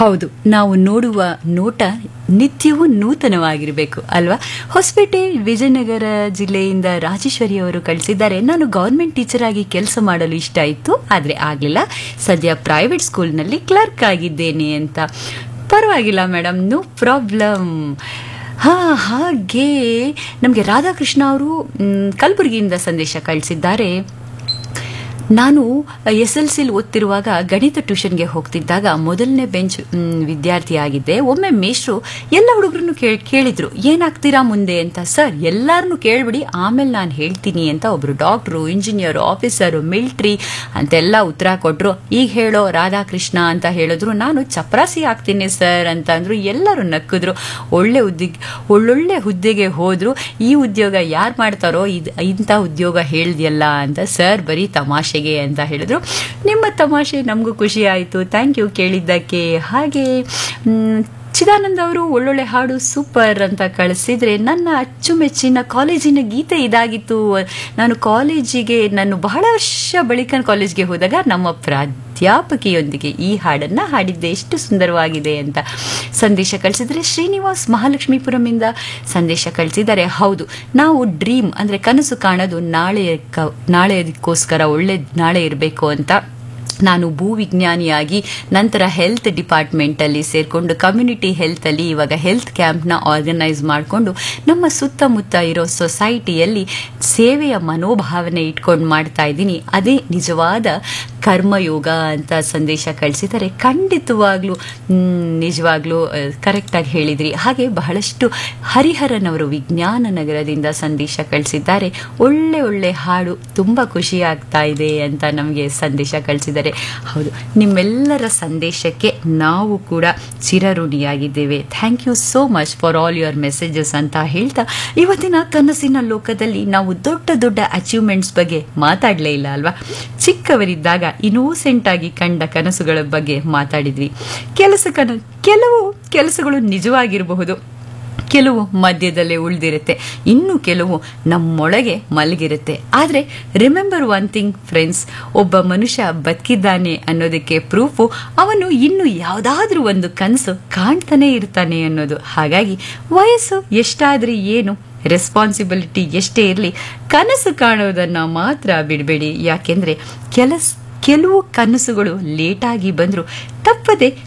ಹೌದು ನಾವು ನೋಡುವ ನೋಟ ನಿತ್ಯವೂ ನೂತನವಾಗಿರಬೇಕು ಅಲ್ವಾ ಹೊಸಪೇಟೆ ವಿಜಯನಗರ ಜಿಲ್ಲೆಯಿಂದ ರಾಜೇಶ್ವರಿ ಅವರು ಕಳಿಸಿದ್ದಾರೆ ನಾನು ಗೌರ್ಮೆಂಟ್ ಟೀಚರ್ ಆಗಿ ಕೆಲಸ ಮಾಡಲು ಇಷ್ಟ ಇತ್ತು ಆದರೆ ಆಗಲಿಲ್ಲ ಸದ್ಯ ಪ್ರೈವೇಟ್ ಸ್ಕೂಲ್ನಲ್ಲಿ ಕ್ಲರ್ಕ್ ಆಗಿದ್ದೇನೆ ಅಂತ ಪರವಾಗಿಲ್ಲ ಮೇಡಮ್ ನೋ ಪ್ರಾಬ್ಲಮ್ ಹಾ ಹಾಗೆ ನಮಗೆ ರಾಧಾಕೃಷ್ಣ ಅವರು ಮ್, ಕಲಬುರಗಿಯಿಂದ ಸಂದೇಶ ಕಳಿಸಿದ್ದಾರೆ ನಾನು ಎಸ್ ಎಲ್ ಸಿಲಿ ಓದ್ತಿರುವಾಗ ಗಣಿತ ಟ್ಯೂಷನ್ಗೆ ಹೋಗ್ತಿದ್ದಾಗ ಮೊದಲನೇ ಬೆಂಚ್ ಮ್, ವಿದ್ಯಾರ್ಥಿ ಆಗಿದ್ದೆ ಒಮ್ಮೆ ಮೇಷ್ರು ಎಲ್ಲ ಹುಡುಗರನ್ನು ಕೇಳಿದ್ರು ಏನಾಗ್ತೀರಾ ಮುಂದೆ ಅಂತ ಸರ್ ಎಲ್ಲರನ್ನು ಕೇಳ್ಬಿಡಿ ಆಮೇಲೆ ನಾನು ಹೇಳ್ತೀನಿ ಅಂತ ಒಬ್ರು ಡಾಕ್ಟ್ರು ಇಂಜಿನಿಯರು ಆಫೀಸರು ಮಿಲ್ಟ್ರಿ ಅಂತೆಲ್ಲ ಉತ್ತರ ಕೊಟ್ರು ಈಗ ಹೇಳೋ ರಾಧಾಕೃಷ್ಣ ಅಂತ ಹೇಳಿದ್ರು ನಾನು ಚಪರಾಸಿ ಆಗ್ತೀನಿ ಸರ್ ಅಂತ ಅಂದ್ರು ಎಲ್ಲರೂ ನಕ್ಕಿದ್ರು ಒಳ್ಳೆ ಹುದ್ದೆಗೆ ಒಳ್ಳೊಳ್ಳೆ ಹುದ್ದೆಗೆ ಹೋದ್ರು ಈ ಉದ್ಯೋಗ ಯಾರು ಮಾಡ್ತಾರೋ ಇದು ಇಂಥ ಉದ್ಯೋಗ ಹೇಳ್ದಿಯಲ್ಲ ಅಂತ ಸರ್ ಬರೀ ತಮಾಷೆಗೆ ಅಂತ ಹೇಳಿದ್ರು ನಿಮ್ಮ ತಮಾಷೆ ನಮಗೂ ಖುಷಿ ಆಯಿತು ಥ್ಯಾಂಕ್ ಯು ಕೇಳಿದ್ದಕ್ಕೆ ಹಾಗೆ ಮ್, ಚಿದಾನಂದ್ ಅವರು ಒಳ್ಳೊಳ್ಳೆ ಹಾಡು ಸೂಪರ್ ಅಂತ ಕಳಿಸಿದ್ರೆ ನನ್ನ ಅಚ್ಚುಮೆಚ್ಚಿನ ಕಾಲೇಜಿನ ಗೀತೆ ಇದಾಗಿತ್ತು ನಾನು ಕಾಲೇಜಿಗೆ ನಾನು ಬಹಳ ವರ್ಷ ಬಳಿಕ ಕಾಲೇಜ್ಗೆ ಹೋದಾಗ ನಮ್ಮ ಪ್ರಾಧ್ಯಾಪಕಿಯೊಂದಿಗೆ ಈ ಹಾಡನ್ನ ಹಾಡಿದ್ದೆ ಎಷ್ಟು ಸುಂದರವಾಗಿದೆ ಅಂತ ಸಂದೇಶ ಕಳಿಸಿದ್ರೆ ಶ್ರೀನಿವಾಸ್ ಮಹಾಲಕ್ಷ್ಮೀಪುರಮಿಂದ ಸಂದೇಶ ಕಳಿಸಿದ್ದಾರೆ ಹೌದು ನಾವು ಡ್ರೀಮ್ ಅಂದ್ರೆ ಕನಸು ಕಾಣೋದು ನಾಳೆ ನಾಳೆದಕ್ಕೋಸ್ಕರ ಒಳ್ಳೆ ನಾಳೆ ಇರಬೇಕು ಅಂತ ನಾನು ಭೂವಿಜ್ಞಾನಿಯಾಗಿ ನಂತರ ಹೆಲ್ತ್ ಡಿಪಾರ್ಟ್ಮೆಂಟಲ್ಲಿ ಸೇರಿಕೊಂಡು ಕಮ್ಯುನಿಟಿ ಹೆಲ್ತಲ್ಲಿ ಇವಾಗ ಹೆಲ್ತ್ ಕ್ಯಾಂಪ್ನ ಆರ್ಗನೈಸ್ ಮಾಡಿಕೊಂಡು ನಮ್ಮ ಸುತ್ತಮುತ್ತ ಇರೋ ಸೊಸೈಟಿಯಲ್ಲಿ ಸೇವೆಯ ಮನೋಭಾವನೆ ಇಟ್ಕೊಂಡು ಮಾಡ್ತಾ ಇದ್ದೀನಿ ಅದೇ ನಿಜವಾದ ಕರ್ಮಯೋಗ ಅಂತ ಸಂದೇಶ ಕಳಿಸಿದರೆ ಖಂಡಿತವಾಗ್ಲೂ ಮ್, ನಿಜವಾಗ್ಲೂ ಕರೆಕ್ಟಾಗಿ ಹೇಳಿದ್ರಿ ಹಾಗೆ ಬಹಳಷ್ಟು ಹರಿಹರನವರು ವಿಜ್ಞಾನ ನಗರದಿಂದ ಸಂದೇಶ ಕಳಿಸಿದ್ದಾರೆ ಒಳ್ಳೆ ಒಳ್ಳೆ ಹಾಡು ತುಂಬ ಖುಷಿ ಆಗ್ತಾ ಇದೆ ಅಂತ ನಮಗೆ ಸಂದೇಶ ಕಳಿಸಿದ್ದಾರೆ ಹೌದು ನಿಮ್ಮೆಲ್ಲರ ಸಂದೇಶಕ್ಕೆ ನಾವು ಕೂಡ ಚಿರಋಣಿಯಾಗಿದ್ದೇವೆ thank you so much for all your messages ಅಂತ ಹೇಳ್ತಾ ಇವತ್ತಿನ ಕನಸಿನ ಲೋಕದಲ್ಲಿ ನಾವು ದೊಡ್ಡ ದೊಡ್ಡ ಅಚೀವ್ಮೆಂಟ್ಸ್ ಬಗ್ಗೆ ಮಾತಾಡಲೇ ಇಲ್ಲ ಅಲ್ವಾ ಚಿಕ್ಕವರಿದ್ದಾಗ ಇನ್ನೋಸೆಂಟ್ ಆಗಿ ಕಂಡ ಕನಸುಗಳ ಬಗ್ಗೆ ಮಾತಾಡಿದ್ವಿ ಕೆಲಸ ಕನ ಕೆಲವು ಕೆಲಸಗಳು ನಿಜವಾಗಿರಬಹುದು ಕೆಲವು ಮಧ್ಯದಲ್ಲೇ ಉಳಿದಿರುತ್ತೆ ಇನ್ನು ಕೆಲವು ನಮ್ಮೊಳಗೆ ಮಲಗಿರುತ್ತೆ ಆದರೆ ರಿಮೆಂಬರ್ ಒನ್ ಥಿಂಗ್ ಫ್ರೆಂಡ್ಸ್ ಒಬ್ಬ ಮನುಷ್ಯ ಬದುಕಿದ್ದಾನೆ ಅನ್ನೋದಕ್ಕೆ ಪ್ರೂಫು ಅವನು ಇನ್ನು ಯಾವುದಾದ್ರೂ ಒಂದು ಕನಸು ಕಾಣ್ತಾನೆ ಇರ್ತಾನೆ ಅನ್ನೋದು ಹಾಗಾಗಿ ವಯಸ್ಸು ಎಷ್ಟಾದ್ರೆ ಏನು ರೆಸ್ಪಾನ್ಸಿಬಿಲಿಟಿ ಎಷ್ಟೇ ಇರಲಿ ಕನಸು ಕಾಣೋದನ್ನ ಮಾತ್ರ ಬಿಡಬೇಡಿ ಯಾಕೆಂದ್ರೆ ಕೆಲಸ ಕೆಲವು ಕನಸುಗಳು ಲೇಟಾಗಿ ಬಂದರೂ ತಪ್ಪದೆ